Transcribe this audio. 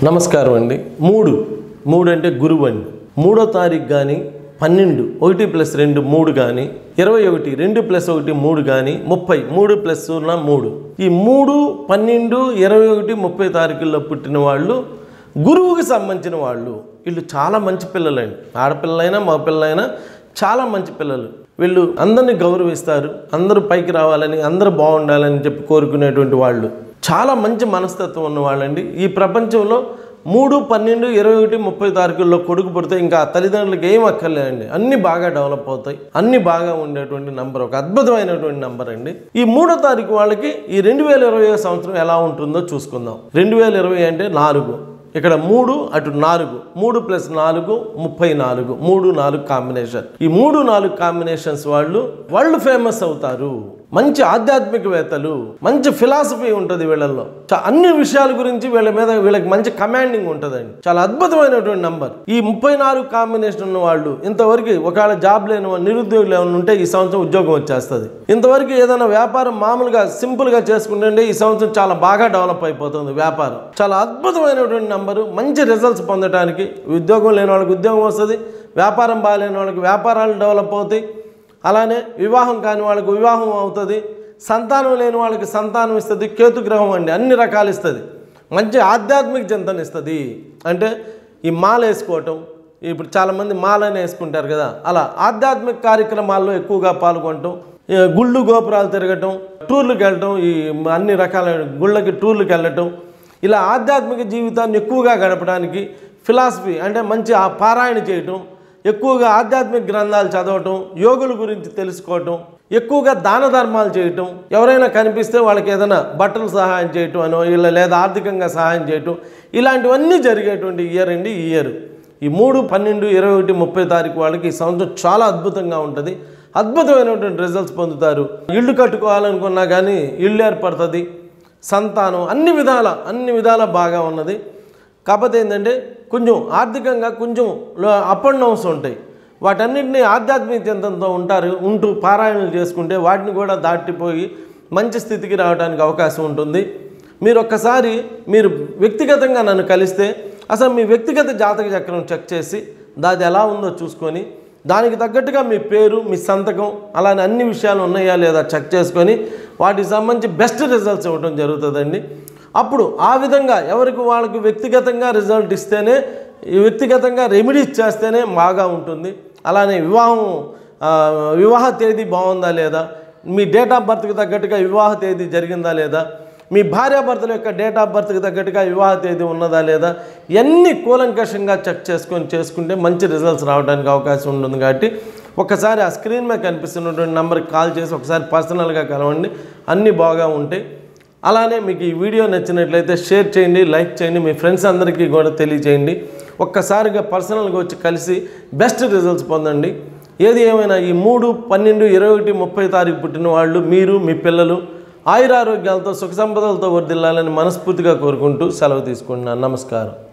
నమస్కారం అండి మూడు మూడు అంటే గురువు అండి మూడో తారీఖు కానీ పన్నెండు ఒకటి ప్లస్ రెండు మూడు కానీ ఇరవై ఒకటి రెండు ప్లస్ ఒకటి మూడు కానీ ముప్పై మూడు ప్లస్ సున్నా మూడు ఈ మూడు పన్నెండు ఇరవై ఒకటి ముప్పై తారీఖుల్లో పుట్టిన వాళ్ళు గురువుకి సంబంధించిన వాళ్ళు వీళ్ళు చాలా మంచి పిల్లలండి ఆడపిల్లలైనా మగపిల్లలైనా చాలా మంచి పిల్లలు వీళ్ళు అందరిని గౌరవిస్తారు అందరూ పైకి రావాలని అందరూ బాగుండాలని చెప్పి కోరుకునేటువంటి వాళ్ళు చాలా మంచి మనస్తత్వం ఉన్న వాళ్ళండి ఈ ప్రపంచంలో మూడు పన్నెండు ఇరవై ఒకటి ముప్పై తారీఖుల్లో కొడుకు పుడితే ఇంకా ఆ తల్లిదండ్రులకి ఏం అక్కర్లేదండి అన్ని బాగా డెవలప్ అవుతాయి అన్ని బాగా ఉండేటువంటి నంబర్ ఒక అద్భుతమైనటువంటి నంబర్ అండి ఈ మూడో తారీఖు వాళ్ళకి ఈ రెండు వేల ఇరవై సంవత్సరం ఎలా ఉంటుందో చూసుకుందాం రెండు వేల ఇరవై అంటే నాలుగు ఇక్కడ మూడు అటు నాలుగు మూడు ప్లస్ నాలుగు ముప్పై నాలుగు మూడు నాలుగు కాంబినేషన్ ఈ మూడు నాలుగు కాంబినేషన్స్ వాళ్ళు వాళ్ళు ఫేమస్ అవుతారు మంచి ఆధ్యాత్మికవేత్తలు మంచి ఫిలాసఫీ ఉంటుంది వీళ్ళల్లో చా- అన్ని విషయాల గురించి వీళ్ళ మీద వీళ్ళకి మంచి కమాండింగ్ ఉంటుందండి చాలా అద్భుతమైనటువంటి నంబర్ ఈ ముప్పై నాలుగు కాంబినేషన్ ఉన్న వాళ్ళు ఇంతవరకు ఒకవేళ జాబ్ లేని వాళ్ళు, నిరుద్యోగులు ఏమైనా ఉంటే ఈ సంవత్సరం ఉద్యోగం వచ్చేస్తుంది ఇంతవరకు ఏదైనా వ్యాపారం మామూలుగా సింపుల్గా చేసుకుంటే ఈ సంవత్సరం చాలా బాగా డెవలప్ అయిపోతుంది వ్యాపారం చాలా అద్భుతమైనటువంటి నంబరు మంచి రిజల్ట్స్ పొందడానికి ఉద్యోగం లేని వాళ్ళకి ఉద్యోగం వస్తుంది వ్యాపారం బాగాలేని వాళ్ళకి వ్యాపారాలు డెవలప్ అవుతాయి అలానే వివాహం కాని వాళ్ళకి వివాహం అవుతుంది సంతానం లేని వాళ్ళకి సంతానం ఇస్తుంది కేతుగ్రహం అండి అన్ని రకాలు ఇస్తుంది మంచి ఆధ్యాత్మిక చింతన ఇస్తుంది అంటే ఈ మాల వేసుకోవటం ఇప్పుడు చాలామంది మాలని వేసుకుంటారు కదా అలా ఆధ్యాత్మిక కార్యక్రమాల్లో ఎక్కువగా పాల్గొనటం ఈ గుళ్ళు గోపురాలు తిరగటం టూర్లకు వెళ్ళటం ఈ అన్ని రకాల గుళ్ళకి టూర్లకు వెళ్ళటం ఇలా ఆధ్యాత్మిక జీవితాన్ని ఎక్కువగా గడపడానికి ఫిలాసఫీ అంటే మంచి ఆ పారాయణ చేయటం ఎక్కువగా ఆధ్యాత్మిక గ్రంథాలు చదవటం యోగుల గురించి తెలుసుకోవటం ఎక్కువగా దాన ధర్మాలు చేయటం ఎవరైనా కనిపిస్తే వాళ్ళకి ఏదైనా బట్టలు సహాయం చేయటం అనో ఇలా లేదా ఆర్థికంగా సహాయం చేయటం ఇలాంటివన్నీ జరిగేటువంటి ఇయర్ అండి ఈ ఇయర్ ఈ మూడు పన్నెండు ఇరవై ఒకటి ముప్పై తారీఖు వాళ్ళకి ఈ సంవత్సరం చాలా అద్భుతంగా ఉంటుంది అద్భుతమైనటువంటి రిజల్ట్స్ పొందుతారు ఇల్లు కట్టుకోవాలనుకున్నా కానీ ఇల్లు ఏర్పడుతుంది సంతానం అన్ని విధాల అన్ని విధాల బాగా ఉన్నది కాకపోతే ఏంటంటే కొంచెం ఆర్థికంగా కొంచెం అప్ అండ్ డౌన్స్ ఉంటాయి వాటన్నిటిని ఆధ్యాత్మిక చింతనతో ఉంటారు ఉంటూ పారాయణలు చేసుకుంటే వాటిని కూడా దాటిపోయి మంచి స్థితికి రావడానికి అవకాశం ఉంటుంది మీరు ఒక్కసారి మీరు వ్యక్తిగతంగా నన్ను కలిస్తే అసలు మీ వ్యక్తిగత జాతక చక్రం చెక్ చేసి దాది ఎలా ఉందో చూసుకొని దానికి తగ్గట్టుగా మీ పేరు మీ సంతకం అలానే అన్ని విషయాలు ఉన్నాయా లేదా చెక్ చేసుకొని వాటికి సంబంధించి బెస్ట్ రిజల్ట్స్ ఇవ్వడం జరుగుతుందండి అప్పుడు ఆ విధంగా ఎవరికి వాళ్ళకి వ్యక్తిగతంగా రిజల్ట్ ఇస్తేనే ఈ వ్యక్తిగతంగా రెమెడీస్ చేస్తేనే బాగా ఉంటుంది అలానే వివాహం ఆ, వివాహ తేదీ బాగుందా లేదా మీ డేట్ ఆఫ్ బర్త్కి తగ్గట్టుగా వివాహ తేదీ జరిగిందా లేదా మీ భార్యాభర్తల యొక్క డేట్ ఆఫ్ బర్త్కి తగ్గట్టుగా వివాహ తేదీ ఉన్నదా లేదా ఇవన్నీ కూలంకషంగా చెక్ చేసుకొని చేసుకుంటే మంచి రిజల్ట్స్ రావడానికి అవకాశం ఉంటుంది కాబట్టి ఒకసారి ఆ స్క్రీన్ మీద కనిపిస్తున్నటువంటి నెంబర్కి కాల్ చేసి ఒకసారి పర్సనల్గా కలవండి అన్నీ బాగా ఉంటాయి అలానే మీకు ఈ వీడియో నచ్చినట్లయితే షేర్ చేయండి లైక్ చేయండి మీ ఫ్రెండ్స్ అందరికీ కూడా తెలియచేయండి ఒక్కసారిగా పర్సనల్గా వచ్చి కలిసి బెస్ట్ రిజల్ట్స్ పొందండి ఏది ఏమైనా ఈ మూడు పన్నెండు ఇరవై ఒకటి ముప్పై తారీఖు పుట్టిన వాళ్ళు మీరు మీ పిల్లలు ఆయురారోగ్యాలతో సుఖ సంపదలతో వర్దిల్లాలని మనస్ఫూర్తిగా కోరుకుంటూ సెలవు తీసుకుంటున్నాను నమస్కారం